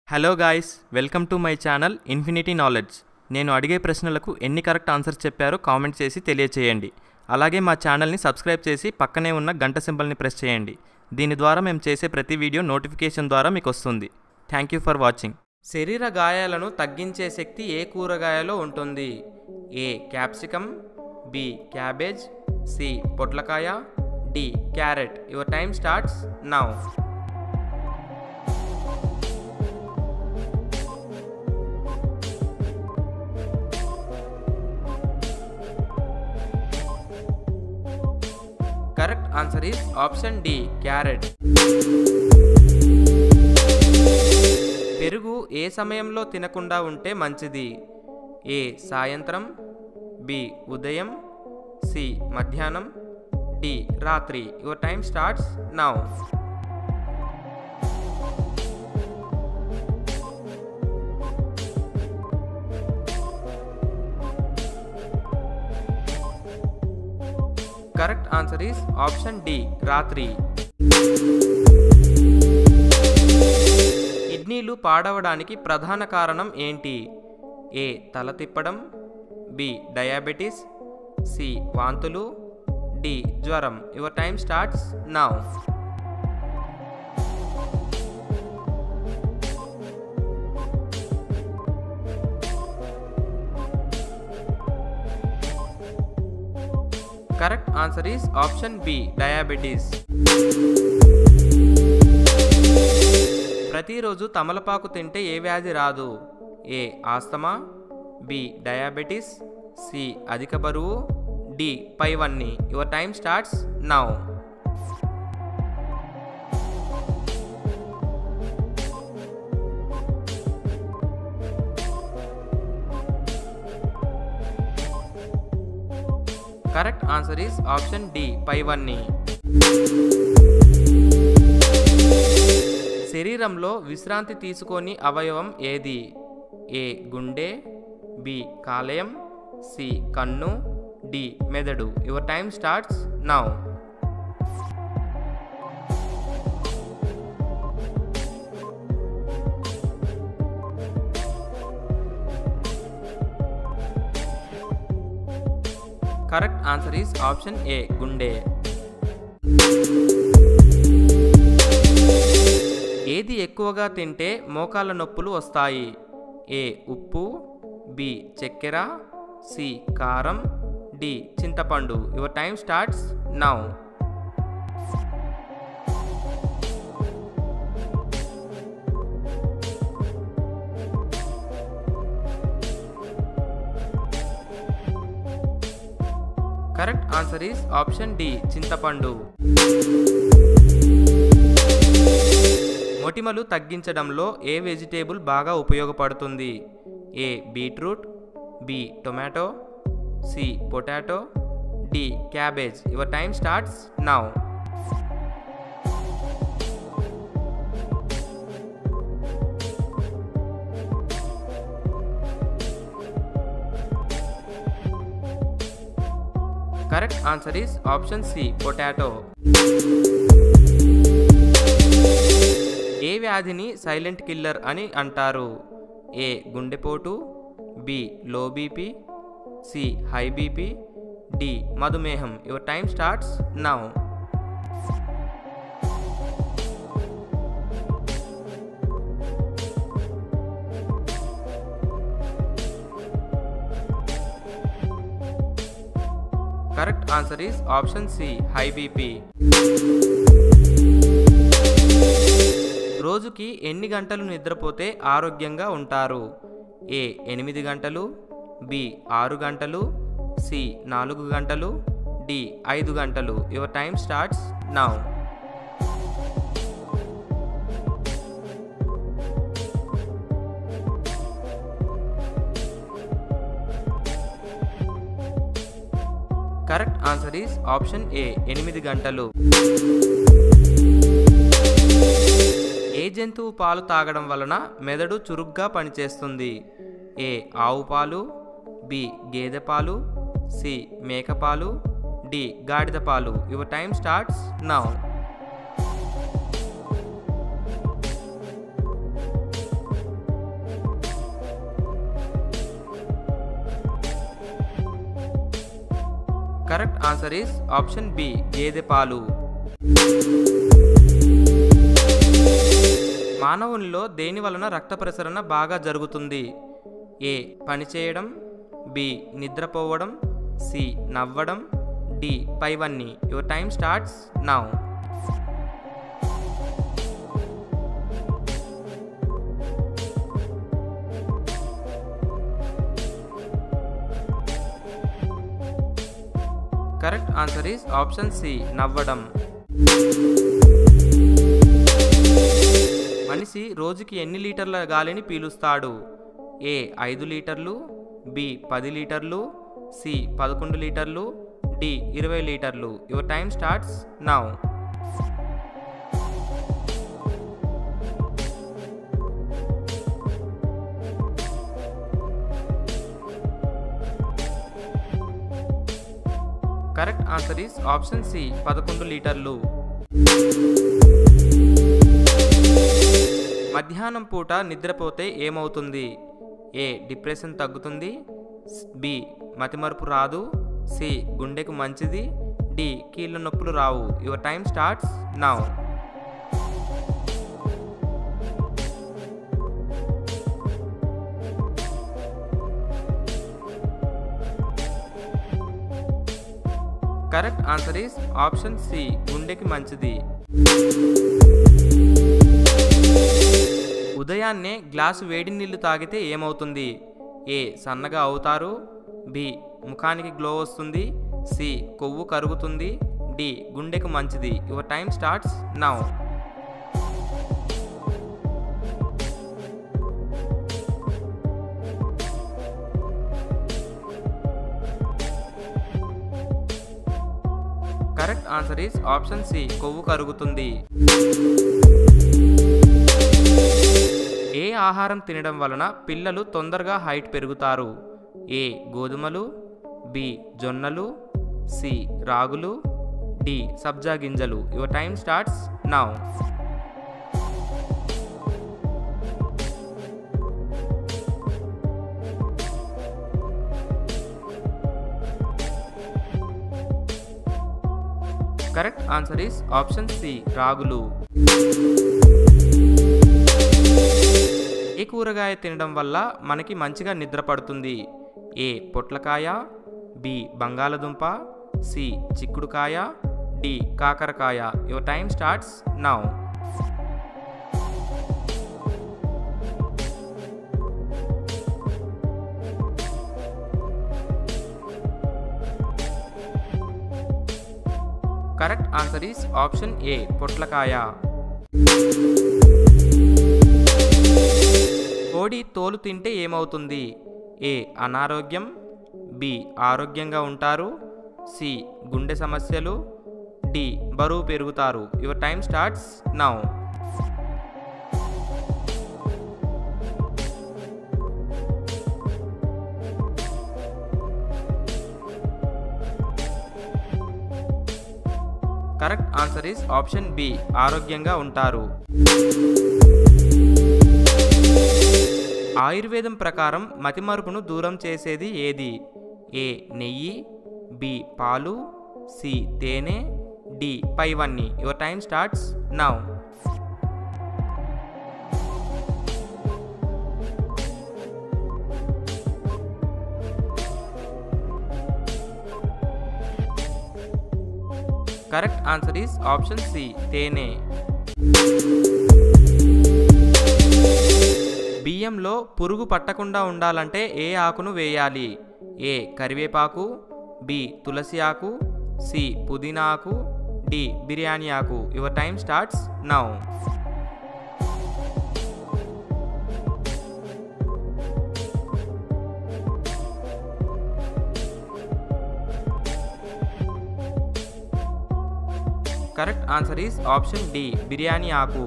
hello guys welcome to my channel Infinity Knowledge నేను అడిగే ప్రశ్నలకు ఎన్ని కరెక్ట్ ఆన్సర్స్ చెప్పారో కామెంట్ చేసి తెలియచేయండి అలాగే మా ఛానల్ని సబ్స్క్రైబ్ చేసి పక్కనే ఉన్న గంట సింబల్ని ప్రెస్ చేయండి దీని ద్వారా మేము చేసే ప్రతి వీడియో నోటిఫికేషన్ ద్వారా మీకు వస్తుంది థ్యాంక్ యూ ఫర్ వాచింగ్ శరీర గాయాలను తగ్గించే శక్తి ఏ కూరగాయలో ఉంటుంది A capsicum B cabbage C పొట్లకాయ D carrot your time starts now correct answer is option D carrot పెరుగు ఏ సమయంలో తినకుండా ఉంటే మంచిది ఏ సాయంత్రం బి ఉదయం సి మధ్యాహ్నం డి రాత్రి your time starts now correct answer is option D రాత్రి కిడ్నీలు పాడవడానికి ప్రధాన కారణం ఏంటి ఏ తల తిప్పడం బి డయాబెటీస్ సి వాంతులు డి జ్వరం your time starts now correct answer is option B diabetes ప్రతిరోజు తమలపాకు తింటే ఏ వ్యాధి రాదు A asthma B diabetes C అధిక బరువు డి పైవన్నీ your time starts now correct answer is option D పైవన్నీ శరీరంలో విశ్రాంతి తీసుకొని అవయవం ఏది ఏ గుండె బి కాలేయం సి కన్ను డి మెదడు your time starts now correct answer is option A గుండె ఏది ఎక్కువగా తింటే మోకాళ్ళ నొప్పులు వస్తాయి ఏ ఉప్పు బి చక్కెర సి కారం డి చింతపండు your time starts now correct answer is option D చింతపండు మొటిమలు తగ్గించడంలో ఏ వెజిటేబుల్ బాగా ఉపయోగపడుతుంది A beetroot B tomato C potato D cabbage your time starts now correct answer is option C potato ఏ వ్యాధిని సైలెంట్ కిల్లర్ అని అంటారు ఏ గుండెపోటు B low BP C high BP D మధుమేహం your time starts now correct answer is option C high BP రోజుకి ఎన్ని గంటలు నిద్రపోతే ఆరోగ్యంగా ఉంటారు ఏ ఎనిమిది గంటలు బి ఆరు గంటలు సి నాలుగు గంటలు డి ఐదు గంటలు your time starts now correct answer is option A ఎనిమిది గంటలు ఏ జంతువు పాలు తాగడం వలన మెదడు చురుగ్గా పనిచేస్తుంది ఏ ఆవు పాలు బి గేదె పాలు సి మేక పాలు డి గాడిద పాలు your time starts now correct answer is option B గేదె పాలు మానవునిలో దేని వలన రక్త ప్రసరణ బాగా జరుగుతుంది ఏ పనిచేయడం బి నిద్రపోవడం సి నవ్వడం డి పైవన్నీ your time starts now correct answer is option C నవ్వడం మనిషి రోజుకి ఎన్ని లీటర్ల గాలిని పీలుస్తాడు ఏ ఐదు లీటర్లు బి పది లీటర్లు సి పదకొండు లీటర్లు డి ఇరవై లీటర్లు your time starts now correct answer is option C పదకొండు లీటర్లు మధ్యాహ్నం పూట నిద్రపోతే ఏమవుతుంది ఏ డిప్రెషన్ తగ్గుతుంది బి మతిమరుపు రాదు సి గుండెకు మంచిది డి కీళ్ళ నొప్పులు రావు your time starts now correct answer is option C గుండెకి మంచిది ఉదయాన్నే గ్లాసు వేడి నీళ్లు తాగితే ఏమవుతుంది ఏ సన్నగా అవుతారు బి ముఖానికి గ్లో వస్తుంది సి కొవ్వు కరుగుతుంది డి గుండెకు మంచిది your time starts now correct answer is option C కొవ్వు కరుగుతుంది ఏ ఆహారం తినడం వలన పిల్లలు తొందరగా హైట్ పెరుగుతారు ఏ గోధుమలు బి జొన్నలు సి రాగులు డి సబ్జా గింజలు your time starts now correct answer is option C రాగులు ఏ కూరగాయ తినడం వల్ల మనకి మంచిగా నిద్ర పడుతుంది ఏ పొట్లకాయ బి బంగాళదుంప సి చిక్కుడుకాయ డి కాకరకాయ your time starts now correct answer is option A పొట్లకాయ కోడి తోలు తింటే ఏమవుతుంది ఏ అనారోగ్యం బి ఆరోగ్యంగా ఉంటారు సి గుండె సమస్యలు డి బరువు పెరుగుతారు your time starts now correct answer is option B ఆరోగ్యంగా ఉంటారు ఆయుర్వేదం ప్రకారం మతిమరుపును దూరం చేసేది ఏది ఏ నెయ్యి బి పాలు సి తేనె డి పైవన్నీ your time starts now correct answer is option C తేనె బియ్యంలో పురుగు పట్టకుండా ఉండాలంటే ఏ ఆకును వేయాలి ఏ కరివేపాకు బి తులసి ఆకు సి పుదీనా ఆకు డి బిర్యానీ ఆకు your time starts now correct answer is option D biryani ఆకు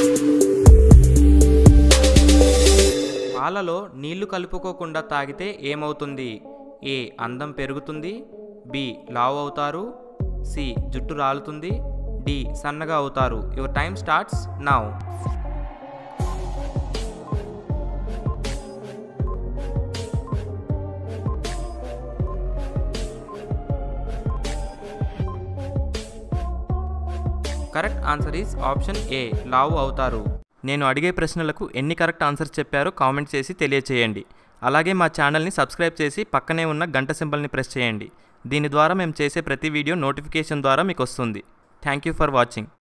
పాలలో నీళ్లు కలుపుకోకుండా తాగితే ఏమవుతుంది ఏ అందం పెరుగుతుంది బి లావ్ అవుతారు సి జుట్టు రాలుతుంది డి సన్నగా అవుతారు your time starts now correct answer is option A లావు అవుతారు నేను అడిగే ప్రశ్నలకు ఎన్ని కరెక్ట్ ఆన్సర్స్ చెప్పారో కామెంట్ చేసి తెలియచేయండి అలాగే మా ఛానల్ని సబ్స్క్రైబ్ చేసి పక్కనే ఉన్న గంట సింబల్ని ప్రెస్ చేయండి దీని ద్వారా మేము చేసే ప్రతి వీడియో నోటిఫికేషన్ ద్వారా మీకు వస్తుంది థ్యాంక్ యూ ఫర్ వాచింగ్